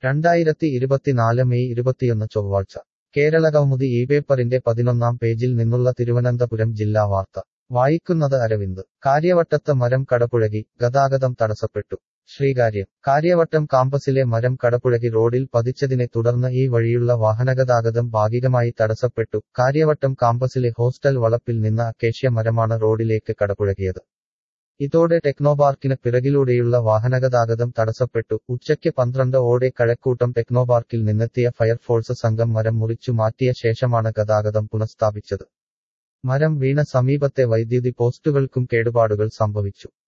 രണ്ടായിരത്തി ഇരുപത്തിനാല് മെയ് ഇരുപത്തിയൊന്ന് ചൊവ്വാഴ്ച കേരളകൗമുദി ഈ പേപ്പറിന്റെ പതിനൊന്നാം പേജിൽ നിന്നുള്ള തിരുവനന്തപുരം ജില്ലാ വാർത്ത വായിക്കുന്നത് അരവിന്ദ് കാര്യവട്ടത്ത് മരം കടപുഴകി ഗതാഗതം തടസ്സപ്പെട്ടു ശ്രീകാര്യം കാര്യവട്ടം കാമ്പസിലെ മരം കടപുഴകി റോഡിൽ പതിച്ചതിനെ തുടർന്ന് ഈ വഴിയുള്ള വാഹനഗതാഗതം ഭാഗികമായി തടസ്സപ്പെട്ടു കാര്യവട്ടം കാമ്പസിലെ ഹോസ്റ്റൽ വളപ്പിൽ നിന്ന് അക്കേഷ്യ മരമാണ് റോഡിലേക്ക് കടപുഴകിയത് ഇതോടെ ടെക്നോപാർക്കിന് പിറകിലൂടെയുള്ള വാഹനഗതാഗതം തടസ്സപ്പെട്ടു ഉച്ചയ്ക്ക് പന്ത്രണ്ട് ഓടെ കഴക്കൂട്ടം ടെക്നോപാർക്കിൽ നിന്നെത്തിയ ഫയർഫോഴ്സ് സംഘം മരം മുറിച്ചു മാറ്റിയ ശേഷമാണ് ഗതാഗതം പുനഃസ്ഥാപിച്ചത് മരം വീണ സമീപത്തെ വൈദ്യുതി പോസ്റ്റുകൾക്കും കേടുപാടുകൾ സംഭവിച്ചു